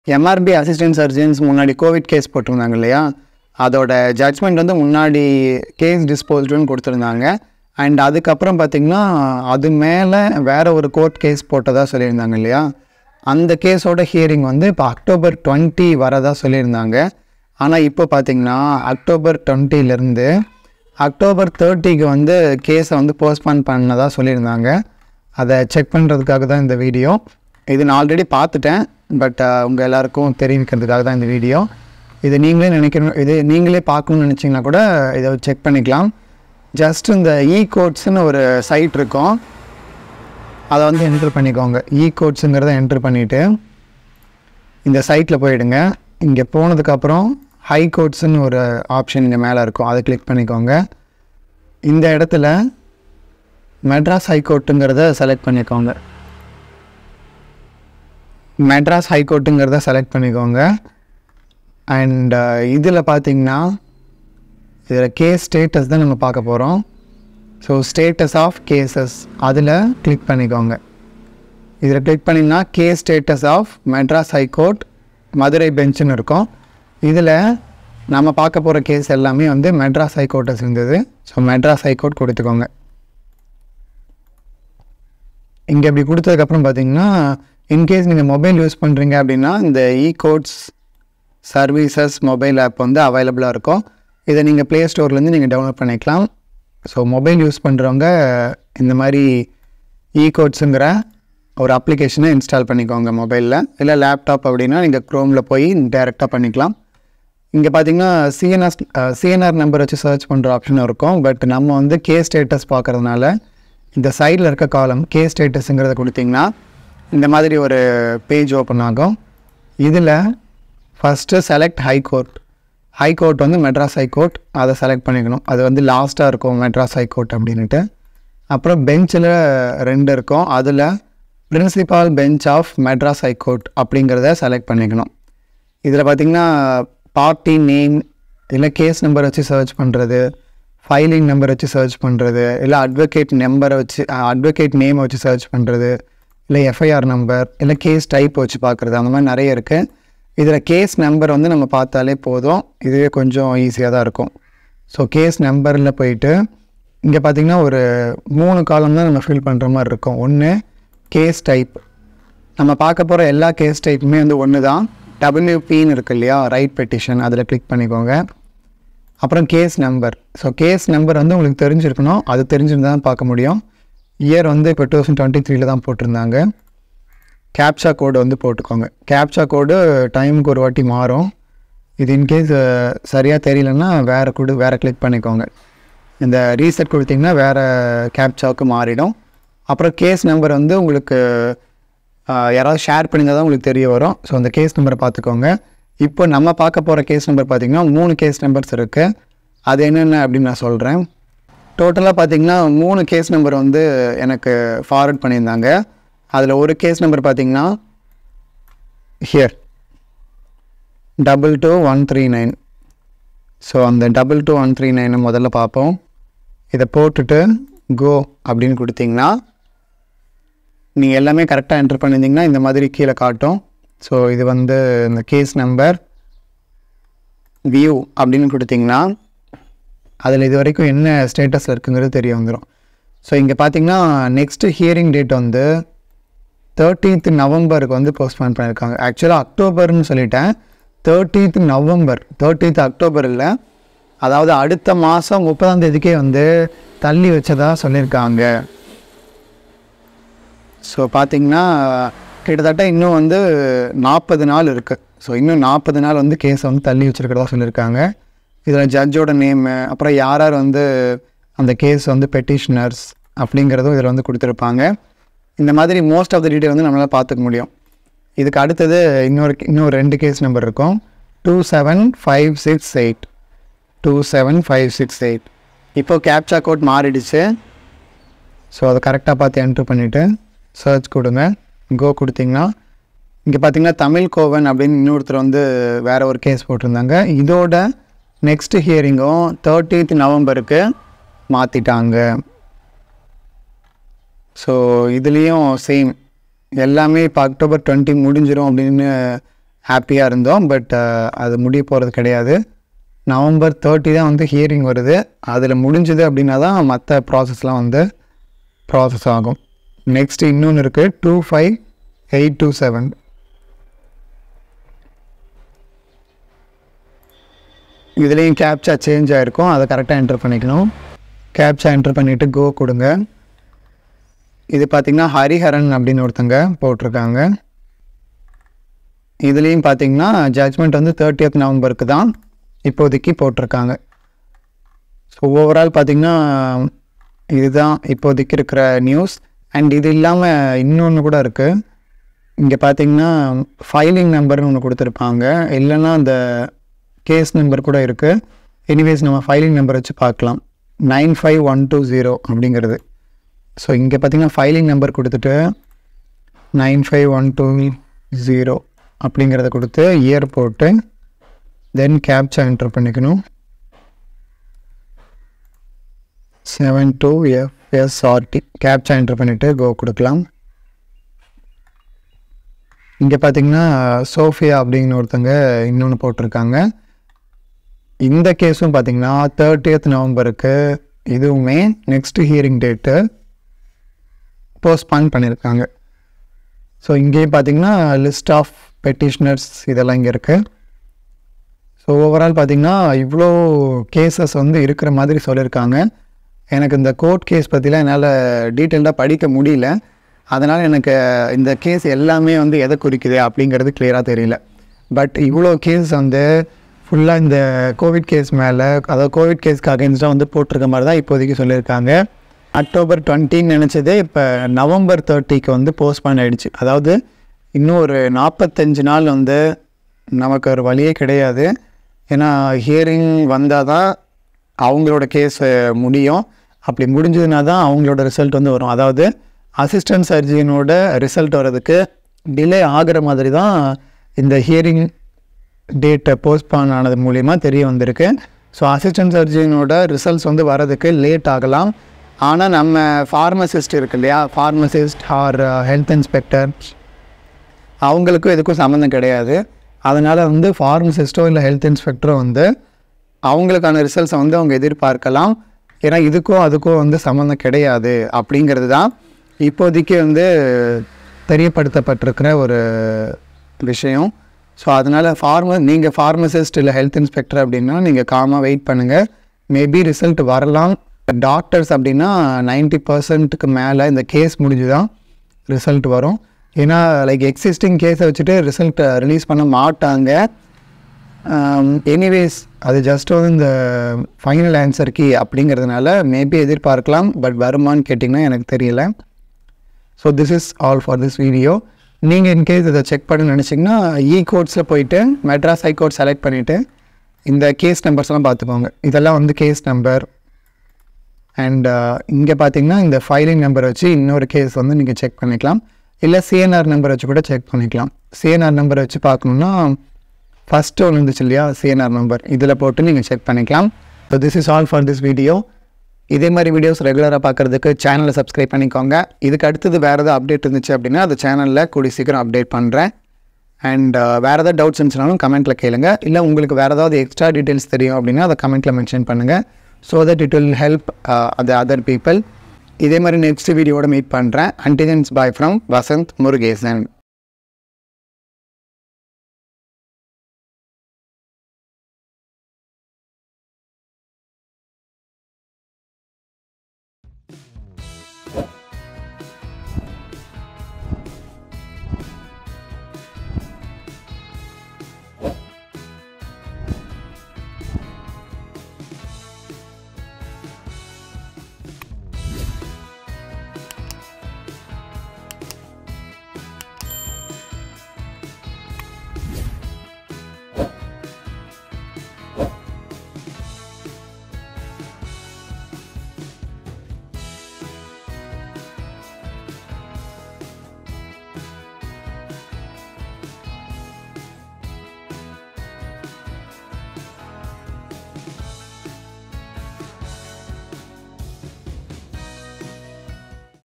MRP assistant surgeons முன்னாடி Covid case போட்டிருந்தாங்க இல்லையா அதோட ஜட்ஜ்மெண்ட் வந்து முன்னாடி கேஸ் டிஸ்போஸ்டுன்னு கொடுத்துருந்தாங்க அண்ட் அதுக்கப்புறம் பார்த்திங்கன்னா அது மேலே வேற ஒரு கோர்ட் கேஸ் போட்டதாக சொல்லியிருந்தாங்க இல்லையா அந்த கேஸோட ஹியரிங் வந்து இப்போ அக்டோபர் டுவெண்ட்டி வரதா சொல்லியிருந்தாங்க ஆனால் இப்போ பார்த்திங்கன்னா அக்டோபர் டுவெண்ட்டிலேருந்து அக்டோபர் தேர்ட்டிக்கு வந்து கேஸை வந்து போஸ்ட்பான் பண்ணதாக சொல்லியிருந்தாங்க அதை செக் பண்ணுறதுக்காக தான் இந்த வீடியோ இது நான் ஆல்ரெடி பார்த்துட்டேன் பட் உங்கள் எல்லாருக்கும் தெரிவிக்கிறதுக்காக தான் இந்த வீடியோ இது நீங்களே நினைக்கணும் இது நீங்களே பார்க்கணும்னு நினச்சிங்கன்னா கூட இதை செக் பண்ணிக்கலாம் ஜஸ்ட் இந்த இ கோட்ஸ்னு ஒரு சைட் இருக்கும் அதை வந்து என்ட்ரு பண்ணிக்கோங்க இ கோட்ஸுங்கிறத என்ட்ரு பண்ணிவிட்டு இந்த சைட்டில் போயிடுங்க இங்கே போனதுக்கப்புறம் ஹை கோட்ஸ்னு ஒரு ஆப்ஷன் இங்கே மேலே இருக்கும் அதை கிளிக் பண்ணிக்கோங்க இந்த இடத்துல மெட்ராஸ் ஹைகோர்ட்டுங்கிறத செலக்ட் பண்ணிக்கோங்க மெட்ராஸ் ஹைகோர்ட்டுங்கிறத செலக்ட் பண்ணிக்கோங்க அண்ட் இதில் பார்த்தீங்கன்னா இதில் கேஸ் ஸ்டேட்டஸ் தான் நம்ம பார்க்க போகிறோம் ஸோ ஸ்டேட்டஸ் ஆஃப் கேசஸ் அதில் கிளிக் பண்ணிக்கோங்க இதில் கிளிக் பண்ணிங்கன்னா case status of Madras high court Madurai பெஞ்சுன்னு இருக்கும் இதில் நம்ம பார்க்க போகிற கேஸ் எல்லாமே வந்து மெட்ராஸ் ஹைகோர்ட்டை சேர்ந்தது ஸோ மெட்ராஸ் ஹைகோர்ட் கொடுத்துக்கோங்க இங்கே இப்படி கொடுத்ததுக்கப்புறம் பார்த்தீங்கன்னா இன்கேஸ் நீங்கள் மொபைல் யூஸ் பண்ணுறீங்க அப்படின்னா இந்த e courts services mobile app வந்து அவைலபிளாக இருக்கும் இதை நீங்கள் ப்ளே ஸ்டோர்லேருந்து நீங்கள் டவுன்லோட் பண்ணிக்கலாம் ஸோ மொபைல் யூஸ் பண்ணுறவங்க இந்த மாதிரி இ கோட்ஸுங்கிற ஒரு அப்ளிகேஷனை இன்ஸ்டால் பண்ணிக்கோங்க மொபைலில் இல்லை லேப்டாப் அப்படின்னா நீங்கள் க்ரோமில் போய் டேரெக்டாக பண்ணிக்கலாம் இங்கே பார்த்தீங்கன்னா சிஎன்ஆர் சிஎன்ஆர் நம்பர் வச்சு சர்ச் பண்ணுற ஆப்ஷன் இருக்கும் பட் நம்ம வந்து கே ஸ்டேட்டஸ் பார்க்குறதுனால இந்த சைடில் இருக்க காலம் கே ஸ்டேட்டஸுங்கிறத கொடுத்தீங்கன்னா இந்த மாதிரி ஒரு பேஜ் ஓப்பன் ஆகும் இதில் ஃபஸ்ட்டு செலக்ட் ஹைகோர்ட் ஹைகோர்ட் வந்து மெட்ராஸ் ஹைகோர்ட் அதை செலக்ட் பண்ணிக்கணும் அது வந்து லாஸ்ட்டாக இருக்கும் மெட்ராஸ் ஹைகோர்ட் அப்படின்ட்டு அப்புறம் பெஞ்சில் ரெண்டு இருக்கும் அதில் principal bench of Madras high court அப்படிங்கிறத செலக்ட் பண்ணிக்கணும் இதில் பார்த்திங்கன்னா பார்ட்டி நேம் இல்லை கேஸ் நம்பர் வச்சு சர்ச் பண்ணுறது ஃபைலிங் நம்பர் வச்சு சர்ச் பண்ணுறது இல்லை அட்வொகேட் நம்பரை வச்சு அட்வொகேட் நேமை வச்சு சர்ச் பண்ணுறது இல்லை எஃப்ஐஆர் நம்பர் இல்லை கேஸ் டைப் வச்சு பார்க்குறது அந்த மாதிரி நிறைய இருக்குது இதில் கேஸ் நம்பர் வந்து நம்ம பார்த்தாலே போதும் இதுவே கொஞ்சம் ஈஸியாக தான் இருக்கும் ஸோ கேஸ் நம்பரில் போயிட்டு இங்கே பார்த்திங்கன்னா ஒரு மூணு காலம் தான் நம்ம ஃபில் பண்ணுற மாதிரி இருக்கும் ஒன்று கேஸ் டைப் நம்ம பார்க்க போகிற எல்லா கேஸ் டைப்புமே வந்து ஒன்று தான் டபிள்யூபின்னு இருக்கு இல்லையா ரைட் பெட்டிஷன் அதில் கிளிக் பண்ணிக்கோங்க அப்புறம் case number so case number வந்து உங்களுக்கு தெரிஞ்சிருக்கணும் அது தெரிஞ்சிருந்தா தான் பார்க்க முடியும் இயர் வந்து இப்போ டூ தௌசண்ட் டுவெண்ட்டி த்ரீல தான் போட்டிருந்தாங்க கேப்சா கோடு வந்து போட்டுக்கோங்க கேப்சா கோடு டைமுக்கு ஒரு வாட்டி மாறும் இது இன்கேஸ் சரியாக தெரியலன்னா வேறு கொடு வேறு கிளிக் பண்ணிக்கோங்க இந்த ரீசெட் கொடுத்தீங்கன்னா வேறு கேப்சாவுக்கு மாறிடும் அப்புறம் கேஸ் நம்பர் வந்து உங்களுக்கு ஆஹ், யாராவது ஷேர் பண்ணியிருந்தால் தான் உங்களுக்கு தெரிய வரும் ஸோ அந்த கேஸ் நம்பரை பார்த்துக்கோங்க இப்போ நம்ம பார்க்க போகிற கேஸ் நம்பர் பார்த்தீங்கன்னா மூணு கேஸ் நம்பர்ஸ் இருக்குது அது என்னென்ன அப்படின்னு நான் சொல்கிறேன் டோட்டலாக பார்த்தீங்கன்னா மூணு கேஸ் நம்பர் வந்து எனக்கு ஃபார்வர்ட் பண்ணியிருந்தாங்க அதில் ஒரு கேஸ் நம்பர் பார்த்தீங்கன்னா here double two one three nine so அந்த டபுள் டூ ஒன் த்ரீ நைனை முதல்ல பார்ப்போம் இதை போட்டுட்டு கோ அப்படின்னு கொடுத்தீங்கன்னா நீங்கள் எல்லாமே கரெக்டாக என்டர் பண்ணியிருந்தீங்கன்னா இந்த மாதிரி கீழே காட்டும் ஸோ இது வந்து இந்த கேஸ் நம்பர் வியூ அப்படின்னு கொடுத்தீங்கன்னா அதில் இது வரைக்கும் என்ன ஸ்டேட்டஸில் இருக்குங்கிறது தெரிய வந்துடும் ஸோ இங்கே பார்த்தீங்கன்னா நெக்ஸ்ட்டு ஹியரிங் டேட் வந்து தேர்ட்டீன்த் நவம்பருக்கு வந்து போஸ்ட்பான் பண்ணியிருக்காங்க ஆக்சுவலாக அக்டோபர்னு சொல்லிட்டேன் தேர்ட்டீன்த் நவம்பர் தேர்ட்டீன்த் அக்டோபர் இல்லை அதாவது அடுத்த மாதம் முப்பதாம் தேதிக்கே வந்து தள்ளி வச்சதா சொல்லியிருக்காங்க ஸோ பார்த்தீங்கன்னா கிட்டத்தட்ட இன்னும் வந்து நாற்பது நாள் இருக்குது ஸோ இன்னும் நாற்பது நாள் வந்து கேஸை வந்து தள்ளி வச்சுருக்கிறதா சொல்லியிருக்காங்க இதில் ஜட்ஜோட நேமு அப்புறம் யார் யார் வந்து அந்த கேஸ் வந்து பெட்டிஷனர்ஸ் அப்படிங்கிறதும் இதில் வந்து கொடுத்துருப்பாங்க இந்த மாதிரி மோஸ்ட் ஆஃப் த டீட்டெயில் வந்து நம்மளால் பார்த்துக்க முடியும் இதுக்கு அடுத்தது இன்னொரு இன்னொரு ரெண்டு கேஸ் நம்பர் இருக்கும் two seven five six eight two seven five six eight இப்போ கேப்சா கோட் மாறிடுச்சு ஸோ அதை கரெக்டாக பார்த்து என்ட்ரு பண்ணிவிட்டு சர்ச் கொடுங்க கோ கொடுத்தீங்கன்னா இங்கே பார்த்தீங்கன்னா தமிழ் கோவன் அப்படின்னு இன்னொருத்தர் வந்து வேறு ஒரு கேஸ் போட்டிருந்தாங்க இதோட நெக்ஸ்ட் ஹியரிங்கும் தேர்ட்டீன்த் நவம்பருக்கு மாற்றிட்டாங்க ஸோ இதுலேயும் சேம் எல்லாமே இப்போ அக்டோபர் டுவெண்ட்டி முடிஞ்சிடும் அப்படின்னு ஹாப்பியாக இருந்தோம் பட் அது முடிய போகிறது கிடையாது நவம்பர் தேர்ட்டி தான் வந்து ஹியரிங் வருது அதில் முடிஞ்சது அப்படின்னா தான் மற்ற ப்ராசஸ்லாம் வந்து ப்ராசஸ் ஆகும் நெக்ஸ்ட் இன்னொன்று இருக்குது two five eight two seven இதுலேயும் கேப்சா சேஞ்ச் ஆகிருக்கும் அதை கரெக்டாக என்டர் பண்ணிக்கணும் கேப்சா என்டர் பண்ணிவிட்டு கோ கொடுங்க இது பார்த்திங்கன்னா ஹரிஹரன் அப்படின்னு ஒருத்தங்க போட்டிருக்காங்க இதுலேயும் பார்த்தீங்கன்னா ஜட்ஜ்மெண்ட் வந்து தேர்ட்டியத் நவம்பருக்கு தான் இப்போதைக்கு போட்டிருக்காங்க ஸோ ஓவரால் பார்த்திங்கன்னா இதுதான் இப்போதைக்கு இருக்கிற நியூஸ் அண்ட் இது இல்லாமல் இன்னொன்று கூட இருக்குது இங்கே பார்த்தீங்கன்னா ஃபைலிங் நம்பர்னு ஒன்று கொடுத்துருப்பாங்க இல்லைன்னா அந்த கேஸ் நம்பர் கூட இருக்குது எனிவேஸ் நம்ம ஃபைலிங் நம்பர் வச்சு பார்க்கலாம் nine five one two zero அப்படிங்கிறது ஸோ இங்கே பார்த்தீங்கன்னா ஃபைலிங் நம்பர் கொடுத்துட்டு nine five one two zero அப்படிங்கிறத கொடுத்து இயர் போட்டு தென் கேப்சா என்டர் பண்ணிக்கணும் seven two FSRT captcha enter பண்ணிவிட்டு கோ கொடுக்கலாம் இங்கே பார்த்தீங்கன்னா சோஃபியா அப்படிங்கிற ஒருத்தங்க இன்னொன்று போட்டிருக்காங்க இந்த கேஸும் பார்த்தீங்கன்னா தேர்ட்டியத் நவம்பருக்கு இதுவுமே நெக்ஸ்ட் ஹியரிங் டேட்டு போஸ்ட்பான் பண்ணியிருக்காங்க ஸோ இங்கேயும் பார்த்தீங்கன்னா லிஸ்ட் ஆஃப் பெட்டிஷனர்ஸ் இதெல்லாம் இங்கே இருக்குது ஸோ ஓவரால் பார்த்தீங்கன்னா இவ்வளோ கேசஸ் வந்து இருக்கிற மாதிரி சொல்லியிருக்காங்க எனக்கு இந்த கோர்ட் கேஸ் பற்றிலாம் என்னால் டீட்டெயில்டாக படிக்க முடியல அதனால் எனக்கு இந்த கேஸ் எல்லாமே வந்து எதை குறிக்குது அப்படிங்கிறது கிளியராக தெரியல பட் இவ்வளோ கேஸ் வந்து ஃபுல்லாக இந்த கோவிட் கேஸ் மேலே அதாவது கோவிட் கேஸ்க்கு அகேன்ஸ்டாக வந்து போட்டிருக்க மாதிரி தான் இப்போதைக்கு சொல்லியிருக்காங்க அக்டோபர் டுவெண்ட்டின்னு நினச்சது இப்போ நவம்பர் தேர்ட்டிக்கு வந்து போஸ்ட்பான் ஆகிடுச்சு அதாவது இன்னும் ஒரு நாற்பத்தஞ்சு நாள் வந்து நமக்கு ஒரு வழியே கிடையாது ஏன்னா ஹியரிங் வந்தால் தான் அவங்களோட கேஸ் முடியும் அப்படி முடிஞ்சதுனா தான் அவங்களோட ரிசல்ட் வந்து வரும் அதாவது அசிஸ்டன்ட் சர்ஜியனோட ரிசல்ட் வர்றதுக்கு டிலே ஆகிற மாதிரி தான் இந்த ஹியரிங் டேட்டை போஸ்ட்பான் ஆனது மூலிமா தெரிய வந்திருக்கு ஸோ அசிஸ்டன்ட் சர்ஜியனோட ரிசல்ட்ஸ் வந்து வரதுக்கு லேட் ஆகலாம் ஆனால் நம்ம ஃபார்மசிஸ்ட் இருக்கு இல்லையா ஃபார்மசிஸ்ட் ஆர் ஹெல்த் இன்ஸ்பெக்டர் அவங்களுக்கும் இதுக்கும் சம்மந்தம் கிடையாது அதனால் வந்து ஃபார்மசிஸ்ட்டோ இல்லை ஹெல்த் இன்ஸ்பெக்டரோ வந்து அவங்களுக்கான ரிசல்ட்ஸை வந்து அவங்க எதிர்பார்க்கலாம் ஏன்னா இதுக்கும் அதுக்கும் வந்து சம்மந்தம் கிடையாது அப்படிங்கிறது தான் இப்போதைக்கு வந்து தெரியப்படுத்தப்பட்டிருக்கிற ஒரு விஷயம் ஸோ அதனால் ஃபார்ம நீங்கள் ஃபார்மசிஸ்ட் இல்லை ஹெல்த் இன்ஸ்பெக்டர் அப்படின்னா நீங்கள் காமாக வெயிட் பண்ணுங்கள் மேபி ரிசல்ட் வரலாம் டாக்டர்ஸ் அப்படின்னா நைன்ட்டி பர்சன்ட்டுக்கு மேலே இந்த கேஸ் முடிஞ்சு தான் ரிசல்ட் வரும் ஏன்னா லைக் எக்ஸிஸ்டிங் கேஸை வச்சுட்டு ரிசல்ட் ரிலீஸ் பண்ண மாட்டாங்க எனிவேஸ் அது ஜஸ்ட் வந்து இந்த ஃபைனல் ஆன்சர் கீ அப்படிங்கிறதுனால மேபி எதிர்பார்க்கலாம் பட் வருமான்னு கேட்டிங்கன்னா எனக்கு தெரியல so this is all for this video நீங்கள் இன்கேஸ் இதை செக் பண்ண நினச்சிங்கன்னா இ கோட்ஸில் போயிட்டு மெட்ராஸ் ஹைகோர்ட் செலக்ட் பண்ணிவிட்டு இந்த கேஸ் நம்பர்ஸ்லாம் பார்த்துக்கோங்க இதெல்லாம் வந்து கேஸ் நம்பர் அண்ட் இங்கே பார்த்தீங்கன்னா இந்த ஃபைலிங் நம்பர் வச்சு இன்னொரு கேஸ் வந்து நீங்கள் செக் பண்ணிக்கலாம் இல்லை சிஎன்ஆர் நம்பர் வச்சு கூட செக் பண்ணிக்கலாம் சிஎன்ஆர் நம்பர் வச்சு பார்க்கணுன்னா ஃபஸ்ட்டு ஒன்று இருந்துச்சு இல்லையா சிஎன்ஆர் நம்பர் இதில் போட்டு நீங்கள் செக் பண்ணிக்கலாம் so this is all for this video இதே மாதிரி வீடியோஸ் ரெகுலராக பார்க்குறதுக்கு சேனலை சப்ஸ்கிரைப் பண்ணிக்கோங்க இதுக்கு அடுத்தது வேறு ஏதாவது அப்டேட் இருந்துச்சு அப்படின்னா அது சேனலில் கூடி சீக்கிரம் அப்டேட் பண்ணுறேன் அண்ட் வேறு ஏதாவது டவுட்ஸ் இருந்துச்சுனாலும் கமெண்ட்டில் கேளுங்க இல்லை உங்களுக்கு வேறு ஏதாவது எக்ஸ்ட்ரா டீட்டெயில்ஸ் தெரியும் அப்படின்னா அதை கமெண்ட்டில் மென்ஷன் பண்ணுங்கள் so that it will help அது அதர் பீப்புள் இதே மாதிரி நெக்ஸ்ட் வீடியோட மீட் பண்ணுறேன் அண்டிஜன்ஸ் பாய் ஃப்ரம் வசந்த் முருகேசன்